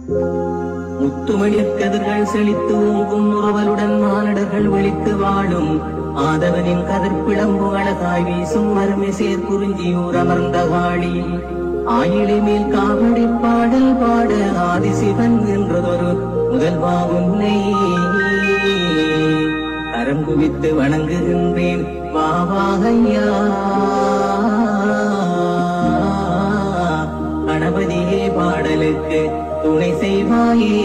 முத்துமணிக் கதிர்கள் செழித்து ஓங்கும் உறவலுடன் மானடர்கள் விழித்து வாழும் ஆதவனின் கதிர்ப்பிளம்பு அழகாய் வீசும் அருமை சேர்க்குறிஞ்சியூர் அமர்ந்த காளி ஆயிலை மேல் காவடி பாடல் பாட ஆதிசிவன் என்றதொரு முதல்வா உன்னை கரம் குவித்து வணங்குகின்றேன் வாவாகையா கணபதியே பாடலுக்கு துணை செய்வாயே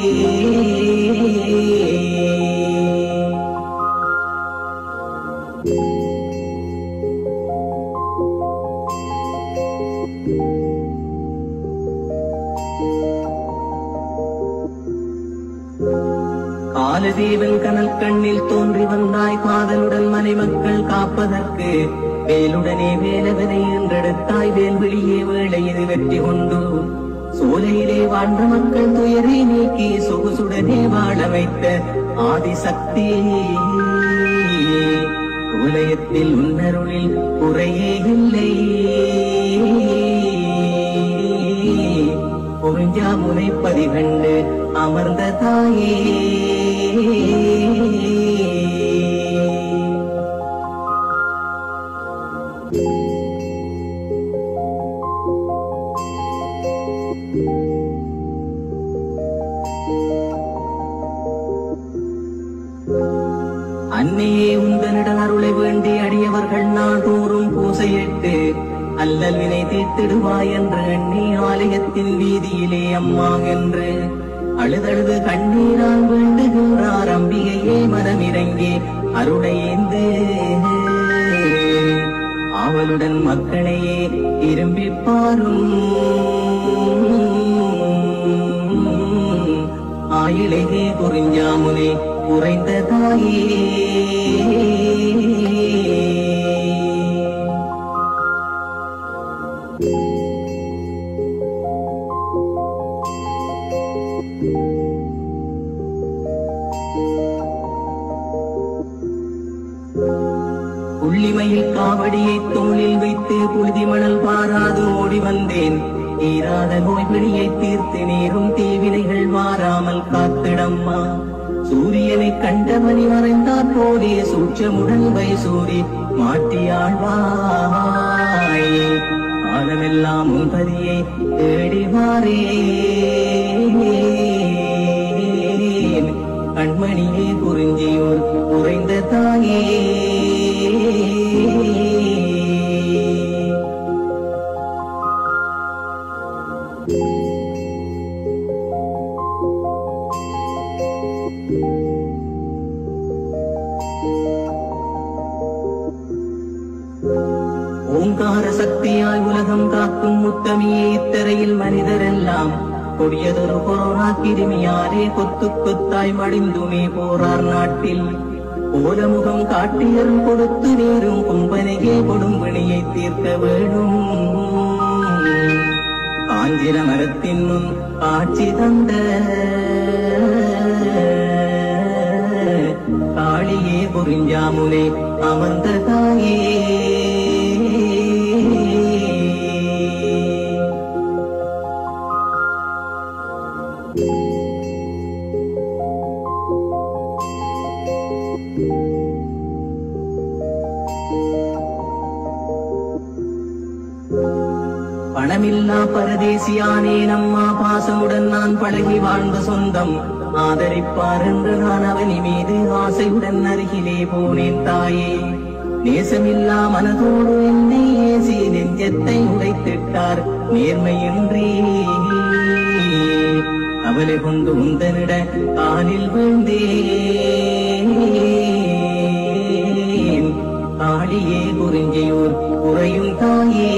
காலதேவன் கனல் கண்ணில் தோன்றி வந்தாய் காதலுடன் மனைமக்கள் காப்பதற்கு வேலுடனே வேலவனை என்றெடுத்தாய் வேல்விழியே வேளை இது வெற்றி கொண்டு சோலையிலே வாழ்ந்த மக்கள் துயரை நீக்கி சொகுசுடனே வாழ வைத்த ஆதிசக்தி உலயத்தில் உன்னருளில் குறையே இல்லை பொறிஞ்சாமுனை பதிகண்டு அமர்ந்த தாயே அன்னையே உந்தனிடம் அருளை வேண்டி அடியவர்கள் நாள்தோறும் பூசையிட்டு அல்லல் வினை தீர்த்திடுவாய் என்று எண்ணி ஆலயத்தின் வீதியிலே அம்மா என்று அழுதழுது கண்ணீரால் வேண்டுகின்றார் அம்பிகையே மனமிறங்கி அருளையேந்து ஆவலுடன் மக்களையே திரும்பி பாரும் ஆயிழையே குறிஞ்சாமுனே குறைந்த தாயே புள்ளிமையில் காவடியை தோளில் வைத்து புழுதி மணல் பாராது ஓடி வந்தேன் தீராத நோய் பிடியை தீர்த்து நேரும் தீவினைகள் மாறாமல் காத்திடம்மா சூரியனை கண்டமணி மறைந்தார் போலே சூட்சமுடன் வைசூரி மாட்டியாழ்வாய் காலமெல்லாம் உன்பதியை தேடி வாரேன் கண்மணியே குறிஞ்சியூர் குறைந்த தாயே ஓங்கார சக்தியாய் உலகம் காக்கும் முத்தமியே இத்தரையில் மனிதரெல்லாம் கொடியதொரு கொரோனா கிருமியாரே கொத்து கொத்தாய் மடிந்துமே போறார் நாட்டில் ஓலமுகம் காட்டியரும் கொடுத்து நேரும் கும்பனையே கொடும் வினையை தீர்க்க வேணும் காஞ்சிர மரத்தின் முன் காட்சி தந்த காளியே குறிஞ்சாமுனை அமர்ந்த தாயே பணமில்லா பரதேசியானே நம்மா பாசமுடன் நான் பழகி வாழ்ந்த சொந்தம் ஆதரிப்பார் என்று நான் அவனி மீது ஆசையுடன் அருகிலே போனேன் தாயே நேசமில்லா மனதோடு என்னை ஏசி நெஞ்சத்தை உடைத்திட்டார் நேர்மையின்றி அவளை கொண்டு உந்தனிட காலில் விழுந்தேன் காளியே குறிஞ்சியூர் குறையும் தாயே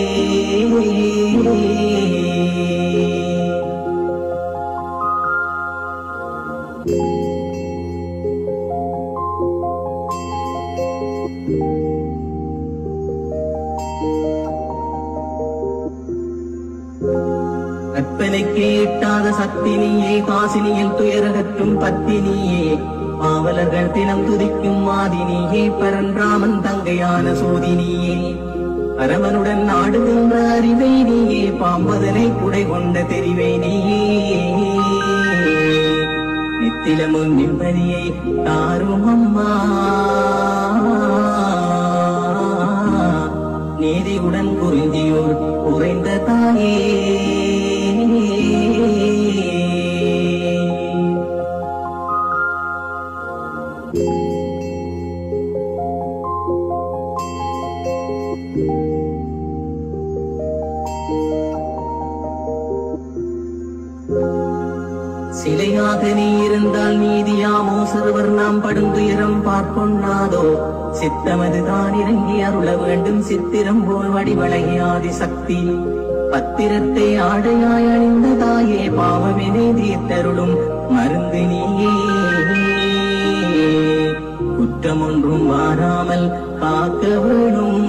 கற்பனைக்கு எட்டாத சக்தி நீயே காசினியில் துயரகற்றும் பத்தினியே பாவலர்கள் தினம் துதிக்கும் மாதினியே பரன்ராமன் தங்கையான சோதினியே பரமனுடன் ஆடுகின்ற அறிவை நீயே பாம்பதனை குடை கொண்ட தெரிவை நீயே நித்திலமும் நிம்மதியை தாரும் அம்மா நீதியுடன் குறிஞ்சியோர் உறைந்த தாயே சிலையாக நீ இருந்தால் நீதியாமோ சிறுவர் நாம் படும் துயரம் பார்ப்பொன்னாதோ சித்தமது தான் இறங்கி அருள வேண்டும் சித்திரம் போல் வடிவழகி ஆதி சக்தி பத்திரத்தை ஆடையாய் அணிந்த தாயே பாவமினை தீர்த்தருளும் மருந்து நீயே குற்றம் ஒன்றும் வாராமல் காக்க வேணும்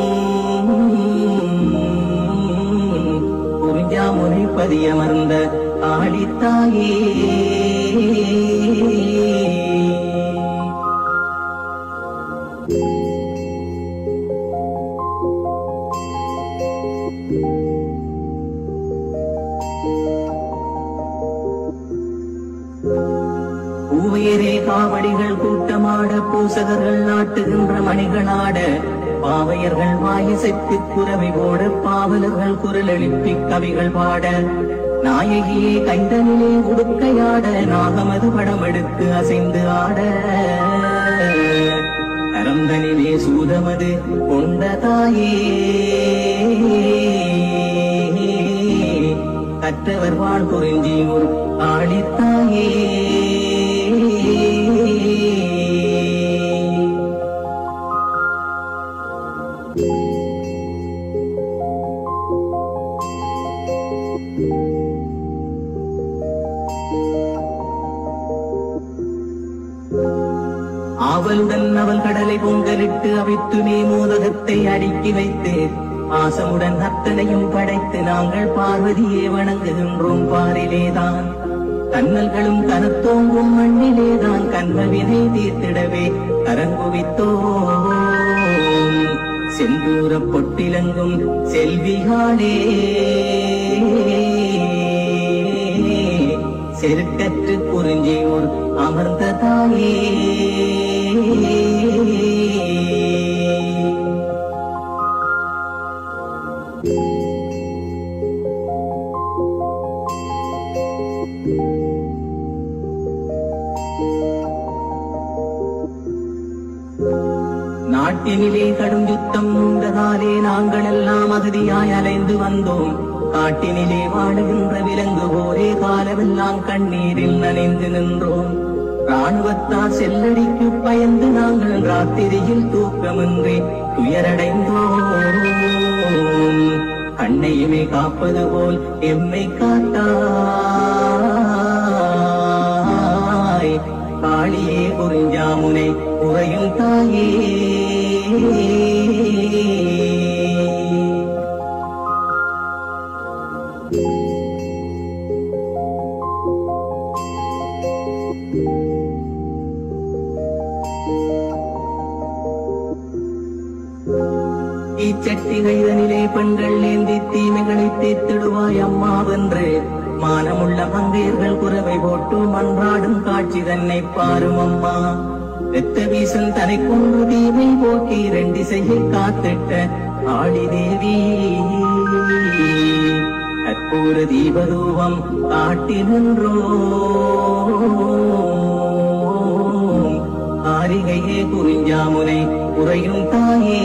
குறிஞ்சாமுனை பதியமர்ந்த ஆடித்தாயே பூவையரே காவடிகள் கூட்டமாட பூசகர்கள் நாட்டுகின்ற மணிகளாட பாவையர்கள் வாயிசைத்து குரவை போட பாவலர்கள் குரல் எழுப்பி கவிகள் பாட நாயகியே கைதனிலே உடுக்கையாட நாகமது படம் எடுத்து அசைந்து ஆட கரந்தனிலே சூதமது கொண்ட தாயே கற்றவர் வாழ் குறிஞ்சியூர் ஆழித்தாயே ஆவலுடன் அவள் கடலை பொங்கலிட்டு அவித்துமே மோதகத்தை அடுக்கி வைத்து ஆசமுடன் அத்தனையும் படைத்து நாங்கள் பார்வதியே வணங்குகின்றோம் பாரிலேதான் கண்ணல்களும் கனத்தோங்கும் மண்ணிலேதான் கண்மவினை தீர்த்திடவே கரங்குவித்தோம் செந்தூர பொட்டிலங்கும் செல்விகாளே செருக்கற்று குறிஞ்சியூர் அமர்ந்த தாயே நாட்டினிலே கடும் யுத்தம் உண்டதாலே நாங்கள் எல்லாம் அகதியாய் அலைந்து வந்தோம் காட்டினிலே வாடுகின்ற விலங்கு போரே காலமெல்லாம் கண்ணீரில் நனைந்து நின்றோம் ராணுவத்தார் செல்லடிக்கு பயந்து நாங்கள் ராத்திரியில் தூக்கமின்றி துயரடைந்தோம் கண்ணையுமே காப்பது போல் எம்மை காத்தாய் காளியே குறிஞ்சாமுனை உறையும் தாயே இச்சட்டிகளிலே பெண்கள் ஏந்தி தீமைகளை தீர்த்திடுவாய் அம்மாவென்று மானமுள்ள மங்கையர்கள் குறவை போட்டு மன்றாடும் காட்சி தன்னை பாரும் அம்மா வெத்த வீசன் தனை கொண்டு தீமை போக்கி ரெண்டிசையை காத்திட்ட ஆடி தேவி கற்பூர தீபரூபம் காட்டி நின்றோம் ஆரிகையே குறிஞ்சாமுனை உறையும் தாயே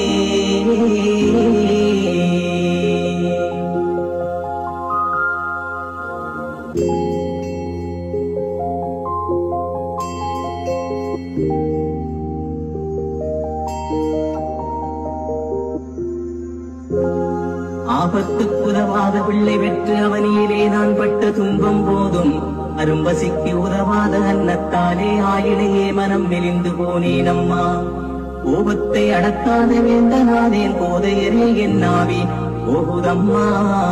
ஆபத்துக்குதவாத பிள்ளை பெற்று அவனியிலே நான் பட்ட துன்பம் போதும் அரும்பசிக்கு உதவாத அன்னத்தாலே ஆயிடையே மனம் மெலிந்து போனேன் அம்மா கோபத்தை அடக்காத வேந்தனாதேன் போதையரே என் நாவி போகுதம்மா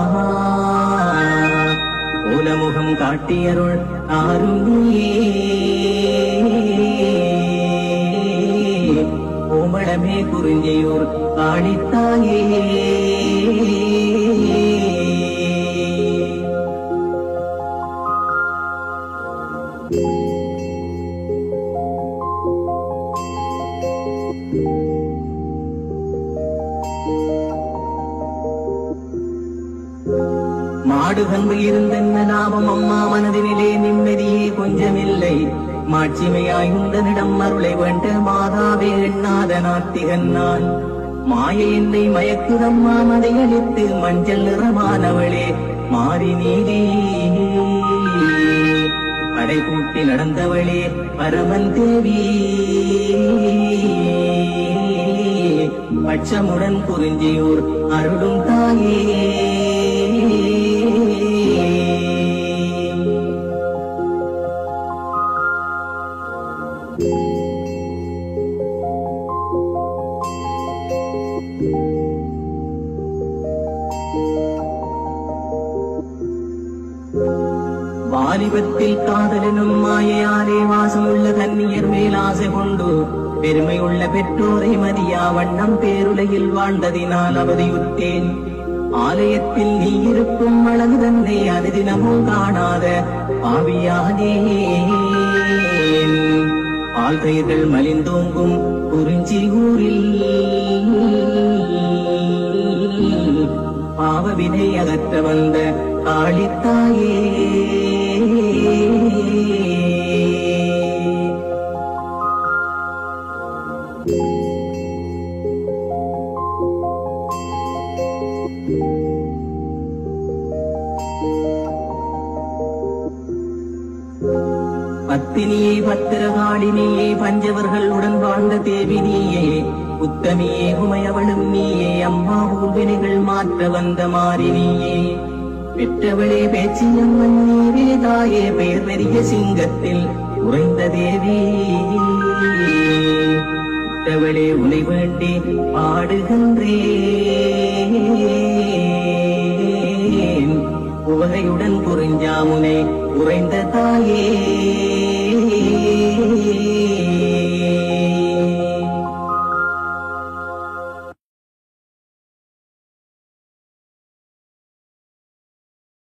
ஓலமுகம் காட்டியருள் ஆரும் நீயே கோமளமே குறிஞ்சியூர் காணித்தாயே அங்கு இருந்தென்ன லாபம் அம்மா மனதினிலே நிம்மதியே கொஞ்சமில்லை மாட்சிமையாய் உந்தனிடம் அருளை வேண்ட மாதாவே எண்ணாத நாத்திகன் நான் மாய என்னை மயக்குதம்மா மதையளித்து மஞ்சள் நிறமானவளே மாறி நீதி படை கூட்டி நடந்தவளே பரமன் தேவி பட்சமுடன் குறிஞ்சியூர் அருளும் தாயே வாலிபத்தில் காதலனும் மாயையாலே வாசமுள்ள கன்னியர் மேல் ஆசை கொண்டு பெருமையுள்ள பெற்றோரை மதியா வண்ணம் பேருலகில் வாழ்ந்ததினால் அவதியுற்றேன் ஆலயத்தில் நீ இருக்கும் அழகு தன்னை அனுதினமும் காணாத பாவியானேன் பால்கைகள் மலிந்தோங்கும் குறிஞ்சி ஊரில் பாவவினை அகற்ற வந்த காளித்தாயே பத்தினியே பத்திரகாளினியே பஞ்சவர்கள் உடன் வாழ்ந்த தேவி நீயே உத்தமியே உமையவளும் நீயே அம்மா ஊர்வினைகள் மாற்ற வந்த மாறி நீயே பெற்றவளே பேச்சியம்மன் நீரே தாயே பெயர் பெரிய சிங்கத்தில் உறைந்த தேவி பெற்றவளே உனை வேண்டி பாடுகின்றேன் உவகையுடன் புரிஞ்சாமுனை உறைந்த தாயே